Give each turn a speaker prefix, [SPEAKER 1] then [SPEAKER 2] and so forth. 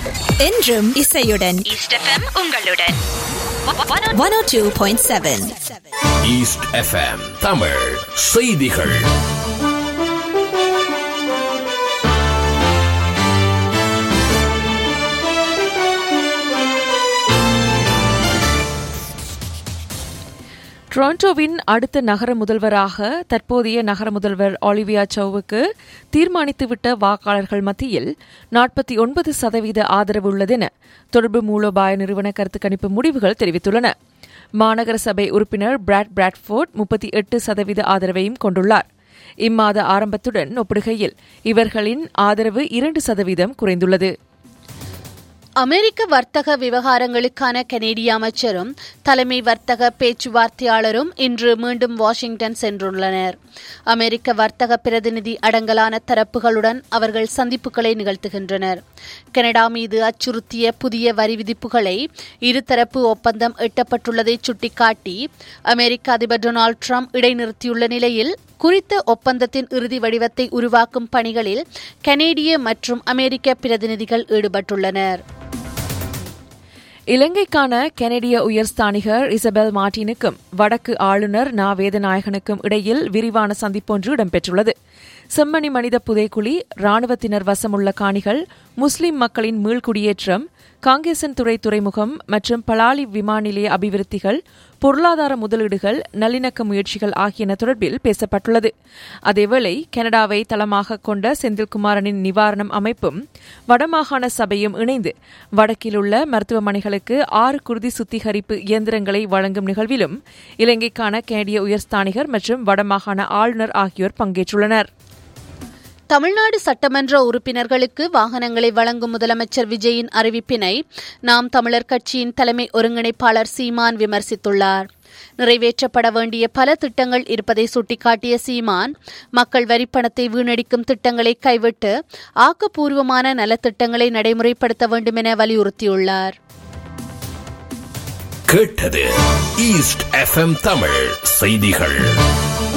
[SPEAKER 1] என்றும் இசையுடன்
[SPEAKER 2] East FM உங்களுடன்
[SPEAKER 1] one O two point seven
[SPEAKER 3] East FM Tamil செய்திகள்
[SPEAKER 4] டொரண்டோவின் அடுத்த நகர முதல்வராக தற்போதைய நகர முதல்வர் ஆலிவியா சௌவுக்கு தீர்மானித்துவிட்ட வாக்காளர்கள் மத்தியில் நாற்பத்தி ஒன்பது சதவீத ஆதரவு உள்ளதென தொடர்பு மூலோபாய நிறுவன கருத்து கணிப்பு முடிவுகள் தெரிவித்துள்ளன மாநகர சபை உறுப்பினர் பிராட் பிராட்ஃபோர்ட் முப்பத்தி எட்டு சதவீத ஆதரவையும் கொண்டுள்ளார் இம்மாத ஆரம்பத்துடன் ஒப்பிடுகையில் இவர்களின் ஆதரவு இரண்டு சதவீதம் குறைந்துள்ளது
[SPEAKER 5] அமெரிக்க வர்த்தக விவகாரங்களுக்கான கனேடிய அமைச்சரும் தலைமை வர்த்தக பேச்சுவார்த்தையாளரும் இன்று மீண்டும் வாஷிங்டன் சென்றுள்ளனர் அமெரிக்க வர்த்தக பிரதிநிதி அடங்கலான தரப்புகளுடன் அவர்கள் சந்திப்புகளை நிகழ்த்துகின்றனர் கனடா மீது அச்சுறுத்திய புதிய வரி விதிப்புகளை இருதரப்பு ஒப்பந்தம் எட்டப்பட்டுள்ளதை சுட்டிக்காட்டி அமெரிக்க அதிபர் டொனால்டு ட்ரம்ப் இடைநிறுத்தியுள்ள நிலையில் குறித்த ஒப்பந்தத்தின் இறுதி வடிவத்தை உருவாக்கும் பணிகளில் கனேடிய மற்றும் அமெரிக்க பிரதிநிதிகள் ஈடுபட்டுள்ளனர்
[SPEAKER 4] இலங்கைக்கான கனடிய உயர்ஸ்தானிகர் இசபெல் மார்டினுக்கும் வடக்கு ஆளுநர் நா வேதநாயகனுக்கும் இடையில் விரிவான சந்திப்பொன்று இடம்பெற்றுள்ளது செம்மணி மனித புதைக்குழி ராணுவத்தினர் வசமுள்ள காணிகள் முஸ்லிம் மக்களின் மீள்குடியேற்றம் காங்கேசன் துறை துறைமுகம் மற்றும் பலாலி விமான நிலைய அபிவிருத்திகள் பொருளாதார முதலீடுகள் நல்லிணக்க முயற்சிகள் ஆகியன தொடர்பில் பேசப்பட்டுள்ளது அதேவேளை கனடாவை தளமாக கொண்ட செந்தில்குமாரனின் நிவாரணம் அமைப்பும் வடமாகாண சபையும் இணைந்து வடக்கில் உள்ள மருத்துவமனைகளுக்கு ஆறு குருதி சுத்திகரிப்பு இயந்திரங்களை வழங்கும் நிகழ்விலும் இலங்கைக்கான கனடிய உயர்ஸ்தானிகர் மற்றும் வடமாகாண ஆளுநர் ஆகியோர் பங்கேற்றுள்ளனர்
[SPEAKER 5] தமிழ்நாடு சட்டமன்ற உறுப்பினர்களுக்கு வாகனங்களை வழங்கும் முதலமைச்சர் விஜயின் அறிவிப்பினை நாம் தமிழர் கட்சியின் தலைமை ஒருங்கிணைப்பாளர் சீமான் விமர்சித்துள்ளார் நிறைவேற்றப்பட வேண்டிய பல திட்டங்கள் இருப்பதை சுட்டிக்காட்டிய சீமான் மக்கள் வரிப்பணத்தை வீணடிக்கும் திட்டங்களை கைவிட்டு ஆக்கப்பூர்வமான நலத்திட்டங்களை நடைமுறைப்படுத்த வேண்டும் என வலியுறுத்தியுள்ளார்
[SPEAKER 3] கேட்டது ஈஸ்ட் எஃப்எம் தமிழ் செய்திகள்